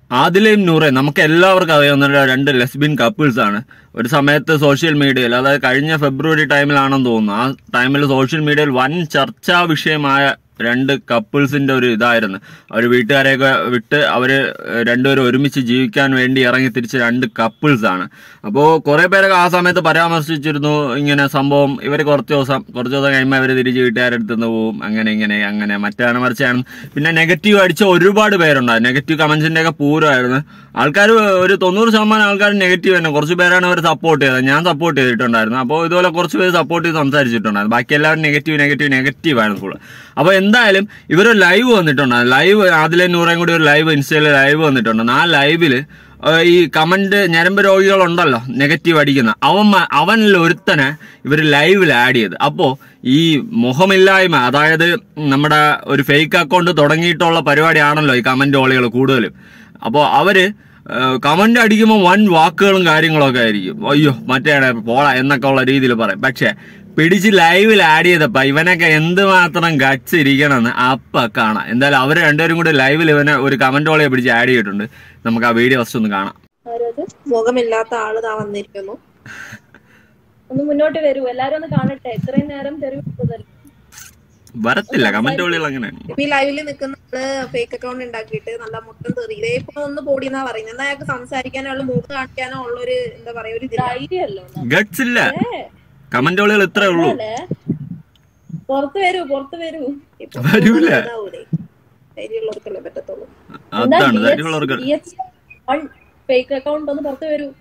ആദിലയും നൂറയും നമുക്ക് എല്ലാവർക്കും അറിയാവുന്ന രണ്ട് ലെസ്ബിയൻ കപ്പിൾസ് ആണ് ഒരു സമയത്ത് സോഷ്യൽ മീഡിയയിൽ അതായത് കഴിഞ്ഞ ഫെബ്രുവരി ടൈമിലാണെന്ന് തോന്നുന്നു ആ ടൈമിൽ സോഷ്യൽ മീഡിയയിൽ വൻ ചർച്ചാ വിഷയമായ രണ്ട് കപ്പിൾസിന്റെ ഒരു ഇതായിരുന്നു അവർ വീട്ടുകാരെയൊക്കെ വിട്ട് അവർ രണ്ടുപേരും ഒരുമിച്ച് ജീവിക്കാൻ വേണ്ടി ഇറങ്ങി തിരിച്ച രണ്ട് കപ്പിൾസ് ആണ് അപ്പോൾ കുറേ പേരൊക്കെ ആ സമയത്ത് പരാമർശിച്ചിരുന്നു ഇങ്ങനെ സംഭവം ഇവർ കുറച്ച് ദിവസം കുറച്ച് ദിവസം കഴിയുമ്പോൾ അവർ തിരിച്ച് വീട്ടുകാരെടുത്ത് നിന്ന് പോവും അങ്ങനെ ഇങ്ങനെ അങ്ങനെ മറ്റാണ് മറിച്ചാണ് പിന്നെ നെഗറ്റീവ് അടിച്ച ഒരുപാട് പേരുണ്ടായിരുന്നു നെഗറ്റീവ് കമന്റ്സിന്റെ ഒക്കെ പൂരമായിരുന്നു ആൾക്കാർ ഒരു തൊണ്ണൂറ് ശതമാനം ആൾക്കാർ നെഗറ്റീവ് തന്നെ കുറച്ച് പേരാണ് അവർ സപ്പോർട്ട് ചെയ്തത് ഞാൻ സപ്പോർട്ട് ചെയ്തിട്ടുണ്ടായിരുന്നു അപ്പോൾ ഇതുപോലെ കുറച്ച് പേര് സപ്പോർട്ട് ചെയ്ത് സംസാരിച്ചിട്ടുണ്ടായിരുന്നു ബാക്കി എല്ലാവരും നെഗറ്റീവ് നെഗറ്റീവ് നെഗറ്റീവ് ആണ് ഫുള്ള് അപ്പോൾ എന്തായാലും ഇവർ ലൈവ് വന്നിട്ടുണ്ടായിരുന്നു ലൈവ് അതിലെ നൂറേം കൂടി ഒരു ലൈവ് ഇൻസ്റ്റയിൽ ലൈവ് വന്നിട്ടുണ്ടായിരുന്നു ആ ലൈവിൽ ഈ കമന്റ് ഞരമ്പ് രോഗികളുണ്ടല്ലോ നെഗറ്റീവ് അടിക്കുന്ന അവൻ അവനിൽ ഒരുത്തനെ ഇവർ ലൈവിൽ ആഡ് ചെയ്ത് അപ്പോൾ ഈ മുഖമില്ലായ്മ അതായത് നമ്മുടെ ഒരു ഫേക്ക് അക്കൗണ്ട് തുടങ്ങിയിട്ടുള്ള പരിപാടിയാണല്ലോ ഈ കമന്റ് ഓളികൾ കൂടുതലും അപ്പോൾ അവര് കമന്റ് അടിക്കുമ്പോൾ വൻ വാക്കുകളും കാര്യങ്ങളൊക്കെ ആയിരിക്കും അയ്യോ മറ്റേ പോള എന്നൊക്കെ ഉള്ള രീതിയിൽ പറയും പക്ഷേ പിടിച്ച് ലൈവിൽ ആഡ് ചെയ്തപ്പോ ഇവനൊക്കെ എന്തുമാത്രം ഗട്സ് ഇരിക്കണമെന്ന് അപ്പ കാണാം എന്തായാലും അവർ രണ്ടുപേരും കൂടി ലൈവിൽ ഇവനെ ഒരു കമന്റ് ഓളിയെ പിടിച്ച് ആഡ് ചെയ്തിട്ടുണ്ട് നമുക്ക് ആ വീഡിയോ ഫസ്റ്റ് ഒന്ന് കാണാം ആരത് മുഖമില്ലാത്ത ആള് താ വന്നിരിക്കുന്നു ഒന്ന് മുന്നോട്ട് വരൂ എല്ലാരും ഒന്ന് കാണട്ടെ ഇത്രയും നേരം തെറി വിട്ടതല്ലേ വരത്തില്ല കമന്റ് ഓളികൾ അങ്ങനെയാണ് ഇപ്പൊ ഈ ലൈവില് നിൽക്കുന്ന ആള് ഫേക്ക് അക്കൗണ്ട് ഉണ്ടാക്കിയിട്ട് നല്ല മുട്ടം തെറി ഇതേ ഇപ്പൊ ഒന്ന് പോടിയെന്നാ പറയുന്നത് എന്നാ അയാൾക്ക് സംസാരിക്കാനോ ഉള്ള മൂക്ക് കാണിക്കാനോ ഉള്ള ഒരു എന്താ പറയാ ഒരു ഇതില്ല ധൈര്യമല്ലോ ഗട്സ് ഇല്ല കമന്റ് ഓളികൾ ഇത്രേ ഉള്ളൂ അല്ലേ പുറത്ത് വരൂ പുറത്ത് വരൂ ഇപ്പൊ വരൂല. ഇതാവൂലേ ധൈര്യമുള്ളവർക്കല്ലേ പറ്റത്തുള്ളൂ അതാണ് ധൈര്യമുള്ളവർക്ക് ഫേക്ക് അക്കൗണ്ട് ഒന്ന് പുറത്ത് വരൂ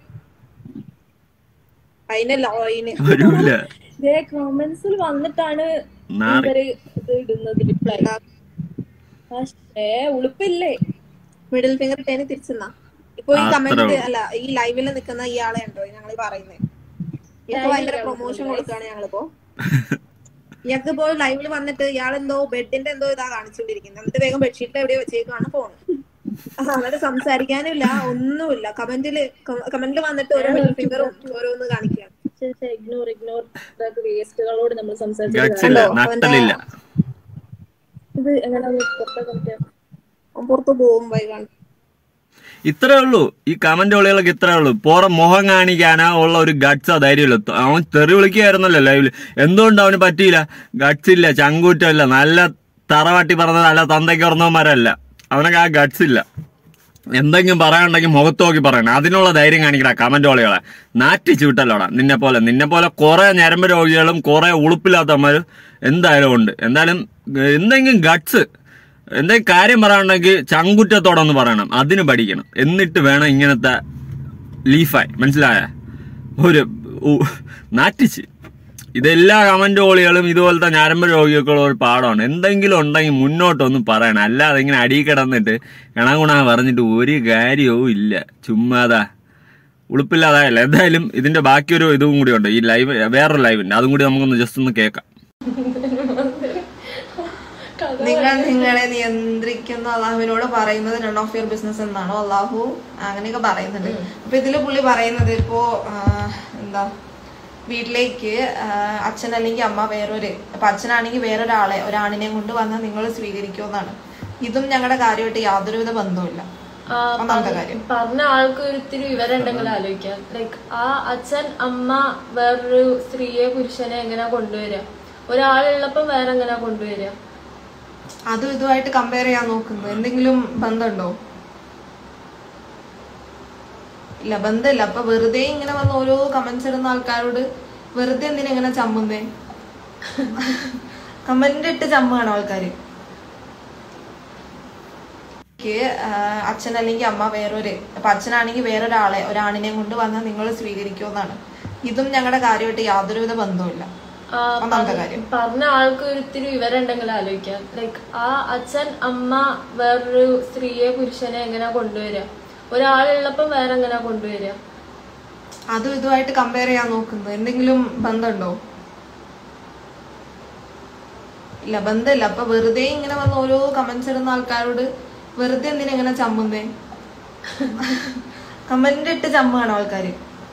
അതിനല്ല അതിന് വരൂല ഇതേ കമന്റ്സിൽ വന്നിട്ടാണ് നാറി ഇവര് ഇത് ഇടുന്നത് റിപ്ലൈ പക്ഷേ ഉളുപ്പില്ലേ മിഡിൽ ഫിംഗർ ഇട്ടേന് തിരിച്ചെന്നാ ഇപ്പൊ ഈ അത്രേ കമന്റ് ഉള്ളൂ. അല്ല ഈ ലൈവിൽ നിൽക്കുന്ന ഇയാളെ ഉണ്ടോ ഞങ്ങൾ പറയുന്നത് ഇപ്പൊ ഭയങ്കര പ്രൊമോഷൻ കൊടുക്കാണ് ഞങ്ങളിപ്പോ ഇയാൾക്ക് ഇപ്പോ ലൈവിൽ വന്നിട്ട് ഇയാൾ എന്തോ ബെഡിന്റെ എന്തോ ഇതാ കാണിച്ചുകൊണ്ടിരിക്കുന്നത് എന്നിട്ട് വേഗം ബെഡ്ഷീറ്റ് എവിടെയോ വെച്ചേക്കാണ് ഫോൺ എന്നിട്ട് സംസാരിക്കാനില്ല ഒന്നുമില്ല കമന്റില് കമന്റിൽ വന്നിട്ട് ഓരോ മിഡിൽ ഫിംഗറും ഓരോന്ന് കാണിക്കുകയാണ് ഇഗ്നോർ ഇഗ്നോർ വേസ്റ്റുകളോട് നമ്മൾ ഗട്സ് സംസാരിച്ചു ഇല്ല കണ്ടോ? നട്ടലില്ല ഇത് എങ്ങനെ പുറത്തൊക്കെ പറ്റുക അവൻ പുറത്ത് പോകും വൈകാണ്ട് ഇത്രേ ഉള്ളൂ ഈ കമന്റ് ഒളികളൊക്കെ ഇത്രേ ഉള്ളൂ പോറ മുഖം കാണിക്കാനാ ഉള്ള ഒരു ഗട്ട്സ് ധൈര്യമില്ല അവൻ തെറി വിളിക്കുകയായിരുന്നല്ലോ ലൈവില് എന്തുകൊണ്ട് അവന് പറ്റിയില്ല ഗട്ട്സ് ഇല്ല ചങ്കൂറ്റമില്ല നല്ല തറവാട്ടി പറഞ്ഞത് നല്ല തന്തയ്ക്ക് പറഞ്ഞവന്മാരല്ല അവനൊക്കെ ആ ഗട്ട്സ് ഇല്ല എന്തെങ്കിലും പറയാനുണ്ടെങ്കിൽ മുഖത്ത് നോക്കി പറയണം അതിനുള്ള ധൈര്യം കാണിക്കടാ കമന്റ് ഓളികളെ നാറ്റിച്ച് വിട്ടല്ലോടാ നിന്നെ പോലെ നിന്നെ പോലെ കുറെ ഞരമ്പ് രോഗികളും കുറെ ഉളുപ്പില്ലാത്തവന്മാരും എന്തായാലും ഉണ്ട് എന്തായാലും ഏഹ്, എന്തെങ്കിലും ഗട്ട്സ് എന്തെങ്കിലും കാര്യം പറയാനുണ്ടെങ്കിൽ ചങ്കുറ്റത്തോടെ ഒന്ന് പറയണം അതിന് പഠിക്കണം എന്നിട്ട് വേണം ഇങ്ങനത്തെ ലീഫായി മനസ്സിലായ ഒരു ഉ- നാറ്റിച്ച് ഇതെല്ലാ കമന്റ് ഓളികളും ഇതുപോലത്തെ ഞരമ്പ് രോഗികൾക്കുള്ള ഒരു പാഠമാണ് എന്തെങ്കിലും ഉണ്ടെങ്കിൽ മുന്നോട്ടൊന്നും പറയണം അല്ലാതെ ഇങ്ങനെ അടിയിൽ കിടന്നിട്ട് കണകുണ പറഞ്ഞിട്ട് ഒരു കാര്യവും ഇല്ല ചുമ്മാതാ ഉളുപ്പില്ലാതായല്ല എന്തായാലും ഇതിന്റെ ബാക്കിയൊരു ഇതും കൂടി ഉണ്ട് ഈ ലൈവ് വേറൊരു ലൈവ് ഉണ്ട് അതും കൂടി നമുക്കൊന്ന് ജസ്റ്റ് ഒന്ന് കേൾക്കാം നിങ്ങൾ നിങ്ങളെ നിയന്ത്രിക്കുന്ന അള്ളാഹുവിനോട് പറയുന്നത് നൺ ഓഫ് യുവർ ബിസിനസ് എന്നാണോ അള്ളാഹു അങ്ങനെയൊക്കെ പറയുന്നുണ്ട് അപ്പൊ ഇതില് പുള്ളി പറയുന്നത് ഇപ്പോ ആ, എന്താ വീട്ടിലേക്ക് ആ, അച്ഛൻ അല്ലെങ്കിൽ അമ്മ വേറൊരു അപ്പൊ അച്ഛനാണെങ്കിൽ വേറൊരാളെ ഒരാണിനെ കൊണ്ട് വന്നാൽ നിങ്ങൾ സ്വീകരിക്കുമെന്നാണ് ഇതും ഞങ്ങളുടെ കാര്യമായിട്ട് യാതൊരുവിധ ബന്ധവുമില്ല ആ, ഒന്നാമത്തെ കാര്യം പറഞ്ഞ ആൾക്ക് ഒരു ഇത്തിരി വിവരം ഉണ്ടെങ്കിൽ ആലോചിക്കാം ലൈക്ക് ആ അച്ഛൻ അമ്മ വേറൊരു സ്ത്രീയെ പുരുഷനെ എങ്ങനെയാ കൊണ്ടുവരിക ഒരാളുള്ളപ്പം വേറെ എങ്ങനെയാ കൊണ്ടുവരിക അതും ഇതുമായിട്ട് കമ്പയർ ചെയ്യാൻ നോക്കുന്നത് എന്തെങ്കിലും ബന്ധമുണ്ടോ ഇല്ല ബന്ധമില്ല അപ്പൊ വെറുതെ ഇങ്ങനെ വന്ന് ഓരോ കമന്റ്സ് ഇടുന്ന ആൾക്കാരോട് വെറുതെ എന്തിനാ ഇങ്ങനെ ചമ്മുന്നേ കമന്റ് ഇട്ട് ചമ്മാണ് ആൾക്കാര് എനിക്ക്, ആ, അച്ഛൻ അല്ലെങ്കിൽ അമ്മ വേറൊരു അപ്പൊ അച്ഛനാണെങ്കിൽ വേറൊരാളെ ഒരാണിനെ കൊണ്ട് വന്നാൽ നിങ്ങൾ സ്വീകരിക്കുമെന്നാണ് ഇതും ഞങ്ങളുടെ കാര്യമായിട്ട് യാതൊരുവിധ ബന്ധവുമില്ല ആ, ഒന്നാമത്തെ കാര്യം പറഞ്ഞ ആൾക്ക് ഒരു ഇത്തിരി വിവരം ഉണ്ടെങ്കിൽ ആലോചിക്കാം ലൈക്ക് ആ അച്ഛൻ അമ്മ വേറൊരു സ്ത്രീയെ പുരുഷനെ എങ്ങനെയാ കൊണ്ടുവരിക ഒരാളുള്ളപ്പം വേറെ എങ്ങനെയാ കൊണ്ടുവരിക അതും ഇതുമായിട്ട് കമ്പയർ ചെയ്യാൻ നോക്കുന്നത് എന്തെങ്കിലും ബന്ധമുണ്ടോ ഇല്ല ബന്ധമില്ല അപ്പൊ വെറുതെ ഇങ്ങനെ വന്ന് ഓരോ കമന്റ്സ് ഇടുന്ന ആൾക്കാരോട് വെറുതെ എന്തിനാ ഇങ്ങനെ ചമ്മുന്നേ കമന്റ് ഇട്ട് ചമ്മാണ് ആൾക്കാര്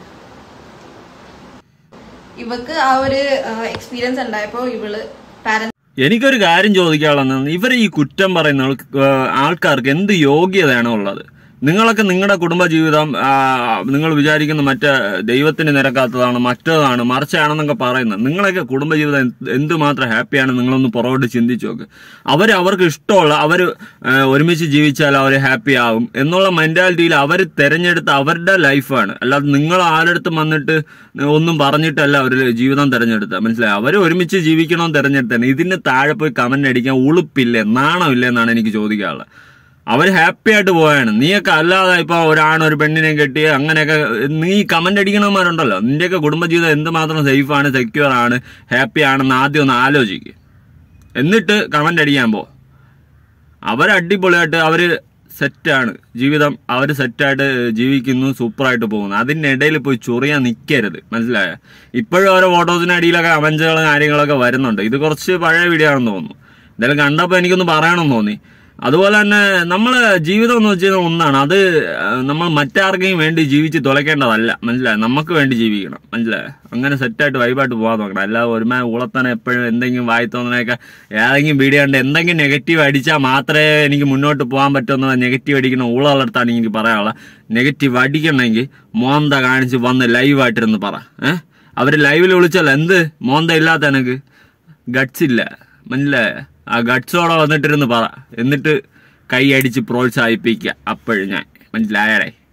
ഇവക്ക് ആ ഒരു എക്സ്പീരിയൻസ് ഉണ്ടായപ്പോ ഇവള് പാരന്റ് എനിക്കൊരു കാര്യം ചോദിക്കാനുള്ളത് ഇവർ ഈ കുറ്റം പറയുന്ന ആൾക്ക്- ഏഹ് ആൾക്കാർക്ക് എന്ത് യോഗ്യതയാണ് ഉള്ളത് നിങ്ങളൊക്കെ നിങ്ങളുടെ കുടുംബജീവിതം ആ, നിങ്ങൾ വിചാരിക്കുന്ന മറ്റേ ദൈവത്തിന് നിരക്കാത്തതാണ് മറ്റേതാണ് മറിച്ചാണെന്നൊക്കെ പറയുന്നത് നിങ്ങളൊക്കെ കുടുംബജീവിതം എന്ത് എന്തുമാത്രം ഹാപ്പിയാണ് നിങ്ങളൊന്ന് പുറകോട്ട് ചിന്തിച്ചു നോക്ക് അവർ അവർക്ക് ഇഷ്ടമുള്ള അവർ ഒരുമിച്ച് ജീവിച്ചാൽ അവർ ഹാപ്പി ആവും എന്നുള്ള മെന്റാലിറ്റിയിൽ അവർ തിരഞ്ഞെടുത്ത അവരുടെ ലൈഫാണ് അല്ലാതെ നിങ്ങൾ ആരടുത്തും വന്നിട്ട് ഒന്നും പറഞ്ഞിട്ടല്ല അവർ ജീവിതം തിരഞ്ഞെടുത്ത മനസ്സിലായി അവർ ഒരുമിച്ച് ജീവിക്കണമെന്ന് തിരഞ്ഞെടുത്താണ് ഇതിന് താഴെ പോയി കമന്റ് അടിക്കാൻ ഉളുപ്പില്ലേ നാണമില്ലേ എന്നാണ് എനിക്ക് ചോദിക്കാനുള്ളത് അവർ ഹാപ്പി ആയിട്ട് പോയാണ് നീയൊക്കെ അല്ലാതെ ഇപ്പൊ ഒരാണ് ഒരു പെണ്ണിനെ കെട്ടി അങ്ങനെയൊക്കെ നീ കമന്റ് അടിക്കണമാരുണ്ടല്ലോ നിന്റെയൊക്കെ കുടുംബജീവിതം എന്തുമാത്രം സേഫാണ് സെക്യൂർ ആണ് ഹാപ്പി ആണെന്ന് ആദ്യം ഒന്ന് ആലോചിക്കുക എന്നിട്ട് കമന്റ് അടിക്കാൻ പോ അവർ അടിപൊളിയായിട്ട് അവര് സെറ്റാണ് ജീവിതം അവർ സെറ്റായിട്ട് ജീവിക്കുന്നു സൂപ്പറായിട്ട് പോകുന്നു അതിൻ്റെ ഇടയിൽ പോയി ചൊറിയാൻ നിൽക്കരുത് മനസ്സിലായ ഇപ്പോഴും ഓരോ ഫോട്ടോസിന് അടിയിലൊക്കെ അവഞ്ചുകളും കാര്യങ്ങളൊക്കെ വരുന്നുണ്ട് ഇത് കുറച്ച് പഴയ വീഡിയോ ആണെന്ന് തോന്നുന്നു എന്തായാലും കണ്ടപ്പോൾ എനിക്കൊന്ന് പറയണമെന്ന് തോന്നി അതുപോലെ തന്നെ നമ്മൾ ജീവിതം എന്ന് വെച്ച് കഴിഞ്ഞാൽ ഒന്നാണ് അത് ആ, നമ്മൾ മറ്റാർക്കെങ്കിലും വേണ്ടി ജീവിച്ച് തുലയ്ക്കേണ്ടതല്ല മനസ്സിലായോ നമുക്ക് വേണ്ടി ജീവിക്കണം മനസ്സിലായോ അങ്ങനെ സെറ്റായിട്ട് വൈബായിട്ട് പോകാൻ നോക്കണം അല്ലാതെ ഒരുമ ഉളത്തനെ എപ്പോഴും എന്തെങ്കിലും വായി തോന്നണയൊക്കെ ഏതെങ്കിലും വീഡിയോ കണ്ട് എന്തെങ്കിലും നെഗറ്റീവ് അടിച്ചാൽ മാത്രമേ എനിക്ക് മുന്നോട്ട് പോകാൻ പറ്റുന്ന നെഗറ്റീവ് അടിക്കുന്ന ഊളകളെടുത്താണ് എനിക്ക് പറയാനുള്ളത് നെഗറ്റീവ് അടിക്കണമെങ്കിൽ മോന്ത കാണിച്ച് വന്ന് ലൈവായിട്ടിരുന്ന് പറ ഏഹ് അവർ ലൈവിൽ വിളിച്ചല്ലോ എന്ത് മോന്ത ഇല്ലാത്ത എനിക്ക് ഗട്സ് ഇല്ല മനസ്സിലായ ആ ഗട്സോടെ വന്നിട്ടിരുന്ന് പറ എന്നിട്ട് കൈ അടിച്ച് പ്രോത്സാഹിപ്പിക്കുക അപ്പോഴും ഞാൻ മനസ്സിലായടേ